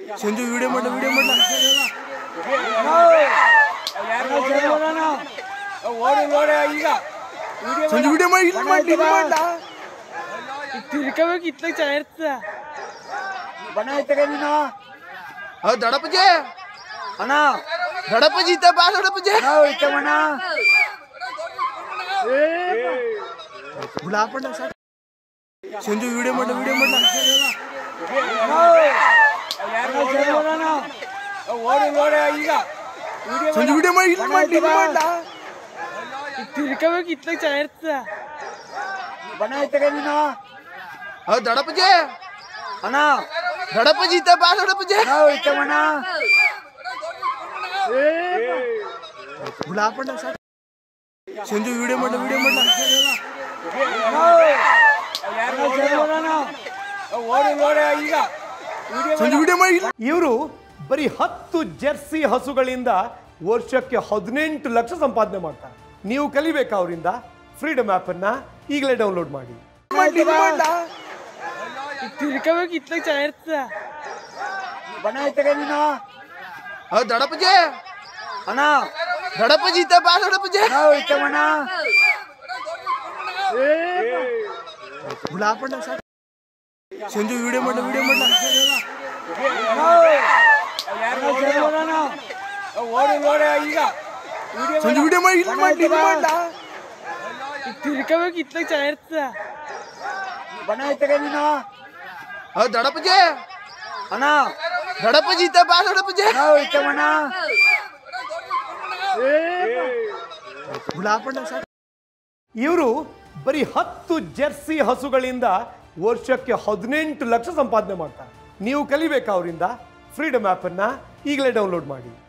Sanju video ಮಾಡ video ಮಾಡ ಓಡಿ ನೋಡಿ ಈಗ ಸಂಜು ವಿಡಿಯೋ ಮಾಡಿ ಇಲ್ಲಿ ಮಾಡಿ ಇಲ್ಲಿ ಮಾಡ ತಿರ್ಕೋಬೇಕು ಇತ್ಲಾಗ ಚೆನ್ನಾಗಿರ್ತದ ಬಣ್ಣ ಐತಗ ನೀನು ಹೌದು ದಡಪಜೆ ಅಣ್ಣ ದಡಪಜಿ ಇತ್ತ ಬಾ ದಡಪಜೆ ನಾವು ಐತೆ ಬಣ್ಣ ಗುಲಾಪಣ್ಣ ಸಾಕು ಸಂಜು ವಿಡಿಯೋ ಮಾಡ ವಿಡಿಯೋ ಮಾಡ ಓಡಿ ನೋಡಿ ಈಗ ಸಂಜು ವಿಡಿಯೋ ಮಾಡಿ ಇಲ್ಲಿ ಮಾಡಿ ಇಲ್ಲಿ ಮಾಡ ತಿರ್ಕೋಬೇಕು ಇತ್ಲಾಗ ಚೆನ್ನಾಗಿರ್ತದ ಬಣ್ಣ ಐತಗ ನೀನು ಹೌದು ದಡಪಜೆ ಅಣ್ಣ ದಡಪಜಿ ಇತ್ತ ಬಾ ದಡಪಜೆ ನಾವು ಐತೆ ಬಣ್ಣ ಗುಲಾಪಣ್ಣ ಸಾಕು ಸಂಜು ವಿಡಿಯೋ ಮಾಡ ವಿಡಿಯೋ ಮಾಡ ಓಡಿ ನೋಡಿ ಈಗ ಸಂಜು ವಿಡಿಯೋ ಮಾಡಿ ಇಲ್ಲಿ ಇವರು ಬರೀ ಹತ್ತು ಜೆರ್ಸಿ ಹಸುಗಳಿಂದ ವರ್ಷಕ್ಕೆ ಹದಿನೆಂಟು ಲಕ್ಷ ಸಂಪಾದನೆ ಮಾಡ್ತಾರೆ ನೀವು ಕಲಿಬೇಕಾ ಅವರಿಂದ ಫ್ರೀಡಮ್ ಅನ್ನ ಈಗಲೇ ಡೌನ್ಲೋಡ್ ಮಾಡಿ ಮಾಡಿ ಇಲ್ಲಿ ಮಾಡ ತಿರ್ಕೋಬೇಕು ಇತ್ಲಾಗ ಚೆನ್ನಾಗಿರ್ತದ ಬಣ್ಣ ಐತಗ ನೀನು ಹೌದು ದಡಪಜೆ ಅಣ್ಣ ದಡಪಜಿ ಇತ್ತ ಬಾ ದಡಪಜೆ ನಾವು ಐತೆ ಬಣ್ಣ ಗುಲಾಪಣ್ಣ ಸಾಕು ಸಂಜು ವಿಡಿಯೋ ಮಾಡ ವಿಡಿಯೋ ಮಾಡ ಓಡಿ ನೋಡಿ ಈಗ ಸಂಜು ವಿಡಿಯೋ ಮಾಡಿ ಇಲ್ಲಿ ಮಾಡಿ ಇಲ್ಲಿ ಮಾಡ ತಿರ್ಕೋಬೇಕು ಇತ್ಲಾಗ ಚೆನ್ನಾಗಿರ್ತದ ಬಣ್ಣ ಐತಗ ನೀನು ಹೌದು ದಡಪಜೆ ಅಣ್ಣ ದಡಪಜಿ ಇತ್ತ ಬಾ ದಡಪಜೆ ನಾವು ಐತೆ ಬಣ್ಣ ಗುಲಾಪಣ್ಣ ಸಾಕು ಇವರು ಬರೀ ಹತ್ತು ಜೆರ್ಸಿ ಹಸುಗಳಿಂದ ವರ್ಷಕ್ಕೆ ಹದಿನೆಂಟು ಲಕ್ಷ ಸಂಪಾದನೆ ಮಾಡ್ತಾರೆ ನೀವು ಕಲಿಬೇಕಾ ಅವರಿಂದ ಫ್ರೀಡಮ್ ಅನ್ನ ಈಗಲೇ ಡೌನ್ಲೋಡ್ ಮಾಡಿ